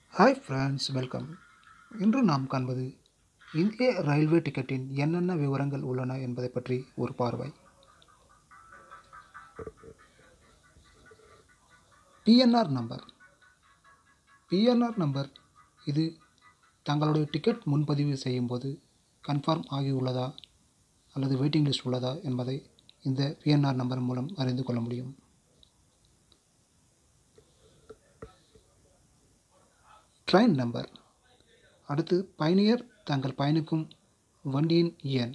hi friends welcome இன்று நாம் காண்பது இந்திய ரயில்வே டிக்கெட்டின் என்னென்ன விவரங்கள் உள்ளன என்பதை பற்றி ஒரு பார்வை பிஎன்ஆர் நம்பர் பிஎன்ஆர் நம்பர் இது தங்களுடைய டிக்கெட் முன்பதிவு செய்யும்போது கன்ஃபார்ம் ஆகியுள்ளதா அல்லது வெயிட்டிங் லிஸ்ட் உள்ளதா என்பதை இந்த பிஎன்ஆர் நம்பர் மூலம் அறிந்து கொள்ள முடியும் ட்ரெயின் நம்பர் அடுத்து பயணியர் தாங்கள் பயணிக்கும் வண்டியின் எண்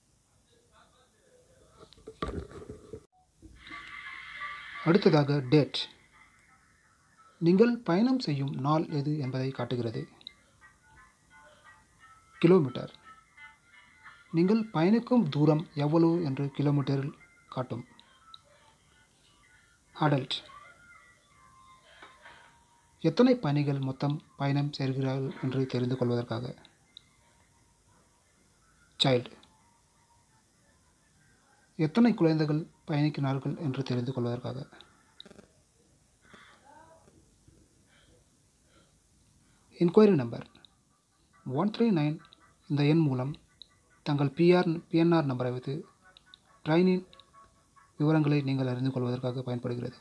அடுத்ததாக டேட் நீங்கள் பயணம் செய்யும் நாள் எது என்பதை காட்டுகிறது கிலோமீட்டர் நீங்கள் பயணிக்கும் தூரம் எவ்வளவு என்று கிலோமீட்டரில் காட்டும் அடல்ட் எத்தனை பயணிகள் மொத்தம் பயணம் செய்கிறார்கள் என்று தெரிந்து கொள்வதற்காக சைல்டு எத்தனை குழந்தைகள் பயணிக்கிறார்கள் என்று தெரிந்து கொள்வதற்காக enquiry number one three nine இந்த எண் மூலம் தங்கள் பிஆர் பிஎன்ஆர் நம்பரை வைத்து ட்ரெயினின் விவரங்களை நீங்கள் அறிந்து கொள்வதற்காக பயன்படுகிறது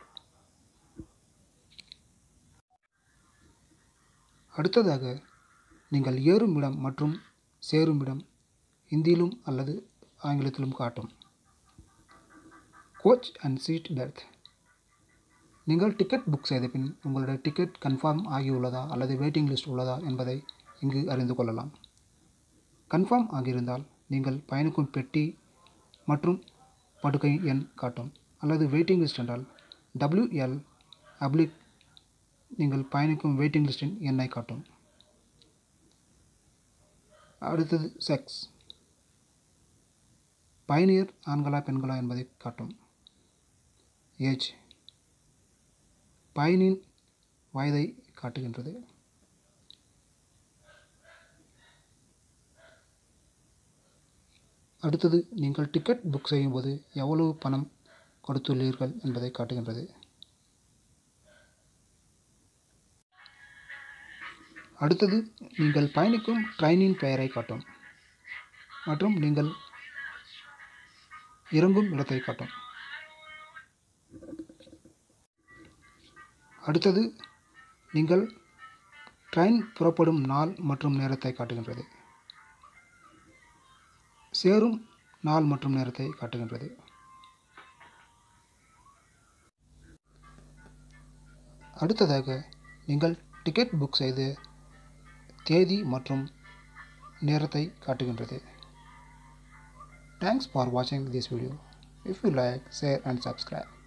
அடுத்ததாக நீங்கள் ஏறும் இடம் மற்றும் சேரும் இடம் இந்தியிலும் அல்லது ஆங்கிலத்திலும் காட்டும் கோச் அண்ட் சீட் பெர்த் நீங்கள் டிக்கெட் புக் செய்த பின் உங்களுடைய டிக்கெட் கன்ஃபார்ம் ஆகியுள்ளதா அல்லது வெயிட்டிங் லிஸ்ட் உள்ளதா என்பதை இங்கு அறிந்து கொள்ளலாம் கன்ஃபார்ம் ஆகியிருந்தால் நீங்கள் பயணிக்கும் பெட்டி மற்றும் படுக்கை எண் காட்டும் அல்லது வெயிட்டிங் லிஸ்ட் என்றால் டபிள்யூஎல் அப்ளிக் நீங்கள் பயணிக்கும் வெயிட்டிங் லிஸ்டின் எண்ணை காட்டும் அடுத்தது செக்ஸ் பயணியர் ஆண்களா பெண்களா என்பதை காட்டும் ஏஜ் பயணியின் வயதை காட்டுகின்றது அடுத்தது நீங்கள் டிக்கெட் புக் செய்யும்போது எவ்வளவு பணம் கொடுத்துள்ளீர்கள் என்பதை காட்டுகின்றது அடுத்தது நீங்கள் பயணிக்கும் ட்ரெயினின் பெயரை காட்டும் மற்றும் நீங்கள் இறங்கும் இடத்தை காட்டும் அடுத்தது நீங்கள் ட்ரெயின் புறப்படும் நாள் மற்றும் நேரத்தை காட்டுகின்றது சேரும் நாள் மற்றும் நேரத்தை காட்டுகின்றது அடுத்ததாக நீங்கள் டிக்கெட் புக் செய்து தேதி மற்றும் நேரத்தை காட்டுகின்றது தேங்க்ஸ் ஃபார் வாட்சிங் this video if you like share and subscribe